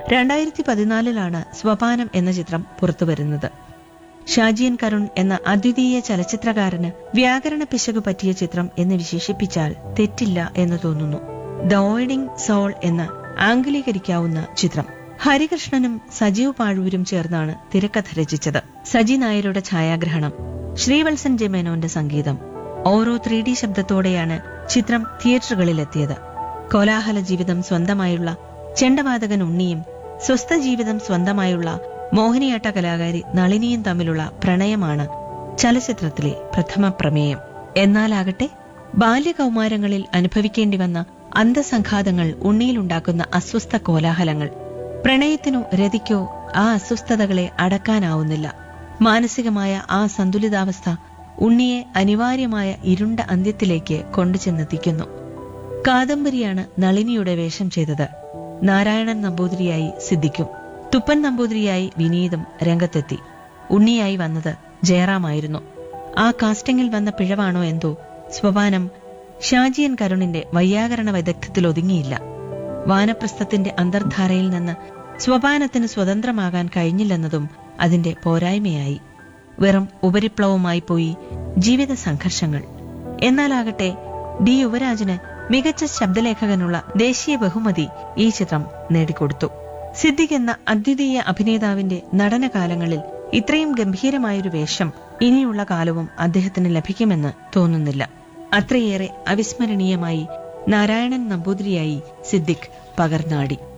രണ്ടായിരത്തി പതിനാലിലാണ് സ്വപാനം എന്ന ചിത്രം പുറത്തുവരുന്നത് ഷാജിയൻ കരുൺ എന്ന അദ്വിതീയ ചലച്ചിത്രകാരന് വ്യാകരണ പിശക് പറ്റിയ ചിത്രം എന്ന് വിശേഷിപ്പിച്ചാൽ തെറ്റില്ല എന്ന് തോന്നുന്നു ദ ഓയിഡിംഗ് സോൾ എന്ന് ആംഗലീകരിക്കാവുന്ന ചിത്രം ഹരികൃഷ്ണനും സജീവ് പാഴൂരും ചേർന്നാണ് തിരക്കഥ രചിച്ചത് സജി നായരുടെ ഛായാഗ്രഹണം ശ്രീവത്സൻ ജെ മേനോന്റെ സംഗീതം ഓരോ ത്രീ ഡി ശബ്ദത്തോടെയാണ് ചിത്രം തിയേറ്ററുകളിലെത്തിയത് കോലാഹല ജീവിതം സ്വന്തമായുള്ള ചെണ്ടവാതകൻ ഉണ്ണിയും സ്വസ്ഥ ജീവിതം സ്വന്തമായുള്ള മോഹിനിയാട്ട കലാകാരി നളിനിയും തമ്മിലുള്ള പ്രണയമാണ് ചലച്ചിത്രത്തിലെ പ്രഥമ പ്രമേയം എന്നാലാകട്ടെ ബാല്യകൗമാരങ്ങളിൽ അനുഭവിക്കേണ്ടി വന്ന അന്തസംഘാതങ്ങൾ ഉണ്ണിയിലുണ്ടാക്കുന്ന അസ്വസ്ഥ കോലാഹലങ്ങൾ പ്രണയത്തിനോ രതിക്കോ ആ അസ്വസ്ഥതകളെ അടക്കാനാവുന്നില്ല മാനസികമായ ആ സന്തുലിതാവസ്ഥ ഉണ്ണിയെ അനിവാര്യമായ ഇരുണ്ട അന്ത്യത്തിലേക്ക് കൊണ്ടുചെന്നെത്തിക്കുന്നു കാദംബരിയാണ് നളിനിയുടെ വേഷം ചെയ്തത് നാരായണൻ നമ്പൂതിരിയായി സിദ്ധിക്കും തുപ്പൻ നമ്പൂതിരിയായി വിനീതും രംഗത്തെത്തി ഉണ്ണിയായി വന്നത് ജയറാമായിരുന്നു ആ കാസ്റ്റിംഗിൽ വന്ന പിഴവാണോ എന്തോ സ്വപാനം ഷാജിയൻ കരുണിന്റെ വൈയാകരണ വൈദഗ്ധ്യത്തിൽ ഒതുങ്ങിയില്ല വാനപ്രസ്ഥത്തിന്റെ അന്തർധാരയിൽ നിന്ന് സ്വപാനത്തിന് സ്വതന്ത്രമാകാൻ കഴിഞ്ഞില്ലെന്നതും അതിന്റെ പോരായ്മയായി വെറും ഉപരിപ്ലവമായി പോയി ജീവിത സംഘർഷങ്ങൾ എന്നാലാകട്ടെ ഡി യുവരാജന് മികച്ച ശബ്ദലേഖകനുള്ള ദേശീയ ബഹുമതി ഈ ചിത്രം നേടിക്കൊടുത്തു സിദ്ദിഖ് എന്ന അദ്വിതീയ അഭിനേതാവിന്റെ നടനകാലങ്ങളിൽ ഇത്രയും ഗംഭീരമായൊരു വേഷം ഇനിയുള്ള കാലവും അദ്ദേഹത്തിന് ലഭിക്കുമെന്ന് തോന്നുന്നില്ല അത്രയേറെ അവിസ്മരണീയമായി നാരായണൻ നമ്പൂതിരിയായി സിദ്ദിഖ് പകർന്നാടി